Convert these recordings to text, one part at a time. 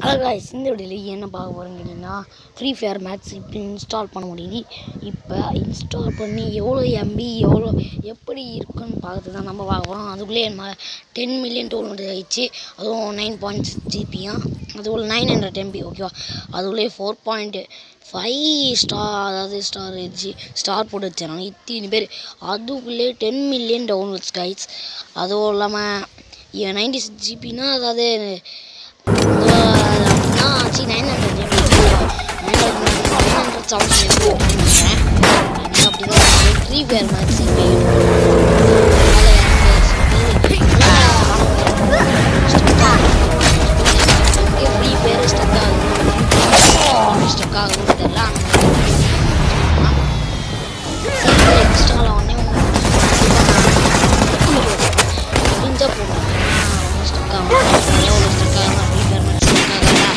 guys இந்த வீடியோவில் என்ன பார்க்க போகிறோன்னு கேட்டிங்கன்னா ஃப்ரீ ஃபயர் மேட்ச் இப்படி இன்ஸ்டால் பண்ண முடியுது இப்போ இன்ஸ்டால் பண்ணி எவ்வளோ எம்பி எவ்வளோ எப்படி இருக்குன்னு பார்க்கறது தான் நம்ம பார்க்க போகிறோம் அதுக்குள்ளேயே நம்ம டென் மில்லியன் டோல் ஆயிடுச்சு அதுவும் நைன் பாயிண்ட் சிக்ஸ் ஜிபியா அதுக்குள்ள நைன் ஹண்ட்ரட் எம்பி ஓகேவா அதுக்குள்ளேயே ஃபோர் பாயிண்ட் ஃபைவ் ஸ்டார் அதாவது ஸ்டார் ஜி ஸ்டார் போட்டு வச்சிடறாங்க இத்தனை பேர் அதுக்குள்ளே டென் மில்லியன் டவுன்லோட்ஸ் கைட்ஸ் அதுவும் இல்லாமல் நைன்டி சிக்ஸ் ஜிபினா அதாவது அப்படின்னா சி nine hundred GB nine hundred nine hundred seventy MB நினைக்கிறேன் எனக்கு அப்படி தான் ஃப்ரீ ஃபயர் மேட்ச் இப்போ ஃப்ரீ ஃபயர் ஸ்டக் ஆகுது ஸ்டக் ஆகுது தெரியல சீக்கிரம் இன்ஸ்டால் ஆனே முடிஞ்சா போடுவேன் ஸ்டக் ஆகும் எவ்வளோ ஸ்டக் ஆகும் ஃப்ரீ ஃபயர் மேட்ச் ஸ்டக் ஆகாதா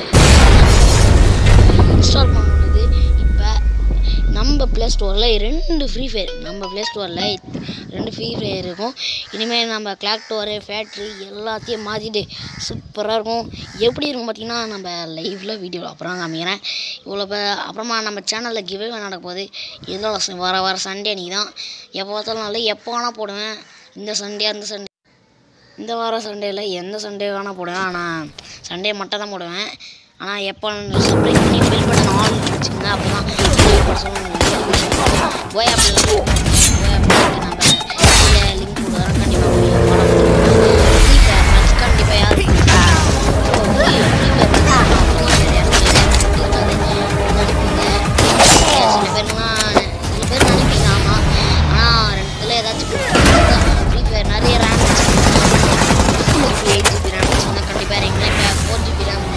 இன்ஸ்டால் பண்ணுறது இப்போ நம்ம ப்ளே ஸ்டோரில் ரெண்டு ஃப்ரீ ஃபயர் நம்ம ப்ளே ஸ்டோரில் ரெண்டு ஃப்ரீ ஃபயர் இருக்கும் இனிமேல் நம்ம கிளாக் டோரு ஃபேக்ட்ரி எல்லாத்தையும் மாற்றிட்டு சூப்பராக இருக்கும் எப்படி இருக்கும் பார்த்தீங்கன்னா நம்ம லைவில் வீடியோவில் அப்புறம் காமிக்கிறேன் இவ்வளோ பே அப்புறமா நம்ம சேனலில் கிவே நடக்க போகுது இதோட ச- வர வர சண்டே அன்றைக்கி தான் எப்போ பார்த்தாலும் நல்லா எப்போ வேணால் போடுவேன் இந்த சண்டே அந்த சண்டே இந்த வாரம் சண்டேல எந்த சண்டே வேணால் போடுவேன் ஆனால் சண்டே மட்டும் தான் போடுவேன் ஆனால் எப்போ சப்ஸ்கிரைப் பண்ணி பில் பண்ண ஆல் வச்சுக்கோங்க அப்போ தான் போய் ஆப்பில் போய் ஆப்பில் நம்ம கீழே லிங்க் போடுறோம் கண்டிப்பாக போய் follow பண்ணுங்க. Free Fire match கண்டிப்பாக யாரும் Free Fire match அப்புறம் வேறு யாரும் சில பேர்லாம் சில பேர் நினைப்பீங்க ஆமாம் ஆனால் ரெண்டுத்துல ஏதாச்சும் ஃப்ரீ ஃபயர் நிறைய ரேம் எயிட் ஜிபி ரேம் வச்சுருந்தா கண்டிப்பாக இறங்கினா இப்போ ஃபோர் ஜிபி ரேம்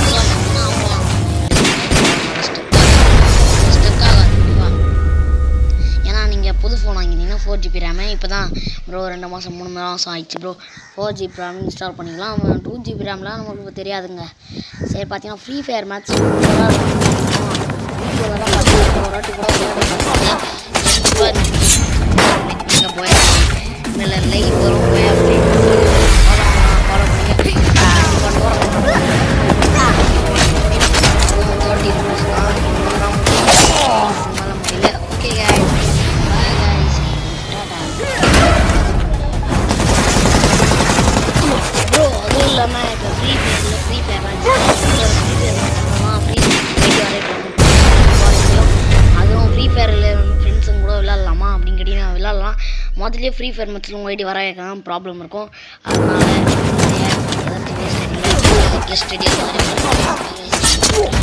ஸ்டக் ஆகாது ஓகேவா ஏன்னா நீங்கள் புது ஃபோன் வாங்கினீங்கன்னா ஃபோர் ஜிபி ரேமு இப்போ தான் ப்ரோ ரெண்டு மாதம் மூணு மாதம் ஆயிடுச்சு bro four GB RAM install பண்ணிக்கலாம் டூ ஜிபி ரேம்லாம் நமக்கு தெரியாதுங்க சரி பார்த்தீங்கன்னா ஃப்ரீ ஃபயர் மேட்ச் வீடியோலாம் பார்த்தீங்கன்னா ஒரு வாட்டி கூட விளையாட பார்த்தீங்க போய் இல்லை லைவ் வரும் போய் அப்படி ஃபாலோ பண்ணி தேர்ட்டி ருபீஸ் தான் முடியல okay guys bye guys bro அதுவும் இல்லாமல் இப்போ ஃப்ரீ ஃபயரில் ஃப்ரீ ஃபயர் ஃப்ரீ ஃபயர் மட்டும்தான் ஃப்ரீ அதுவும் ஃப்ரீ ஃபயரில் ஃப்ரெண்ட்ஸுங்க கூட விளாட்லாமா அப்படின்னு கேட்டிங்கன்னா விளாட்லாம் முதல்ல ஃப்ரீ ஃபயர் மத்தியில் உங்கள் ஐடி வர வைக்கலாம் ப்ராப்ளம் இருக்கும் அதனால ஏதாச்சும் வேஸ்ட் ஐடியில் கெஸ்ட் ஐடி